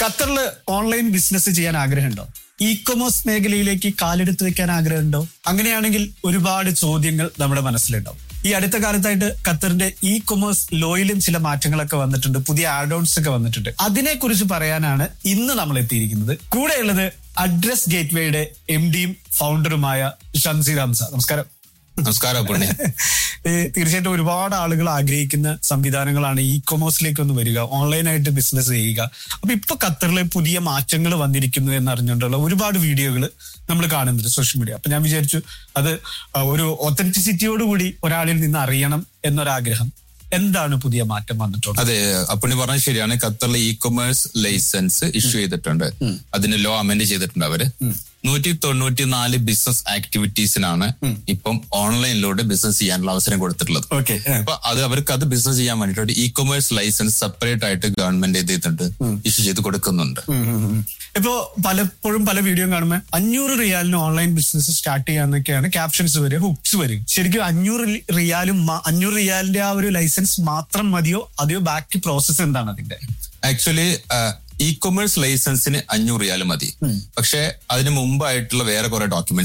ഖത്തറിൽ online business ചെയ്യാൻ ആഗ്രഹമുണ്ടോ ഇ കൊമേഴ്സ് മേഖലയിലേക്ക് കാലെടുത്ത് വെക്കാൻ ആഗ്രഹമുണ്ടോ അങ്ങനെയാണെങ്കിൽ ഒരുപാട് ചോദ്യങ്ങൾ നമ്മുടെ മനസ്സിലുണ്ടാവും ഈ അടുത്ത കാലത്തായിട്ട് ഖത്തറിന്റെ ഇ കൊമേഴ്സ് ലോയിലും ചില മാറ്റങ്ങളൊക്കെ വന്നിട്ടുണ്ട് പുതിയ ആഡ് ഓൺസ് ഒക്കെ വന്നിട്ടുണ്ട് അതിനെക്കുറിച്ച് പറയാനാണ് ഇന്ന് നമ്മൾ എത്തിയിരിക്കുന്നത് കൂടെയുള്ളത് അഡ്രസ് ഗേറ്റ്വേയുടെ എം ഡിയും ഫൗണ്ടറുമായ ഷംസീർ ഹംസ നമസ്കാരം നമസ്കാരം പുണ്യ ഏ, തീർച്ചയായിട്ടും ഒരുപാട് ആളുകൾ ആഗ്രഹിക്കുന്ന സംവിധാനങ്ങളാണ് ഇ കൊമേഴ്സിലേക്ക് ഒന്ന് വരിക ഓൺലൈനായിട്ട് ബിസിനസ് ചെയ്യുക അപ്പൊ ഇപ്പൊ ഖത്തറിലെ പുതിയ മാറ്റങ്ങൾ വന്നിരിക്കുന്നു എന്ന് അറിഞ്ഞുകൊണ്ടുള്ള ഒരുപാട് വീഡിയോകൾ നമ്മൾ കാണുന്നുണ്ട് സോഷ്യൽ മീഡിയ അപ്പൊ ഞാൻ വിചാരിച്ചു അത് ആ, ഒരു ഒത്തന്റിസിറ്റിയോട് കൂടി ഒരാളിൽ നിന്ന് അറിയണം എന്നൊരാഗ്രഹം എന്താണ് പുതിയ മാറ്റം വന്നിട്ടുള്ളത് അതെ അപ്പണി പറഞ്ഞത് ശരിയാണ് ഖത്തറിലെ ഇ കൊമേഴ്സ് ലൈസൻസ് ഇഷ്യൂ ചെയ്തിട്ടുണ്ട് അതിന് ലോ അമെൻഡ് ചെയ്തിട്ടുണ്ട് അവര് നൂറ്റി തൊണ്ണൂറ്റി നാല് ബിസിനസ് ആക്ടിവിറ്റീസിനാണ് ഇപ്പം ഓൺലൈനിലൂടെ ബിസിനസ് ചെയ്യാനുള്ള അവസരം കൊടുത്തിട്ടുള്ളത് ഓക്കെ അപ്പൊ അത് അവർക്ക് അത് ബിസിനസ് ചെയ്യാൻ വേണ്ടിയിട്ട് ഇ കൊമേഴ്സ് ലൈസൻസ് സെപ്പറേറ്റ് ആയിട്ട് ഗവൺമെന്റ് എന്ത് ചെയ്തിട്ടുണ്ട് ഇഷ്യൂ ചെയ്ത് കൊടുക്കുന്നുണ്ട് ഇപ്പോ പലപ്പോഴും പല വീഡിയോ കാണുമ്പോൾ അഞ്ഞൂറ് റിയാലിന് ഓൺലൈൻ ബിസിനസ് സ്റ്റാർട്ട് ചെയ്യാന്നൊക്കെയാണ് ക്യാപ്ഷൻസ് വരിക ഹുക്സ് വരും ശരിക്കും അഞ്ഞൂറ് റി- റിയാലും മ- അഞ്ഞൂറ് റിയാലിന്റെ ആ ഒരു ലൈസൻസ് മാത്രം മതിയോ അതെയോ ബാക്കി പ്രോസസ്സ് എന്താണ് അതിന്റെ ആക്ച്വലി ഇ കൊമേഴ്സ് ലൈസൻസിന് അഞ്ഞൂറ് റിയാൽ മതി പക്ഷെ അതിന് മുമ്പായിട്ടുള്ള വേറെ കുറെ ഡോക്യുമെന്റ്സ്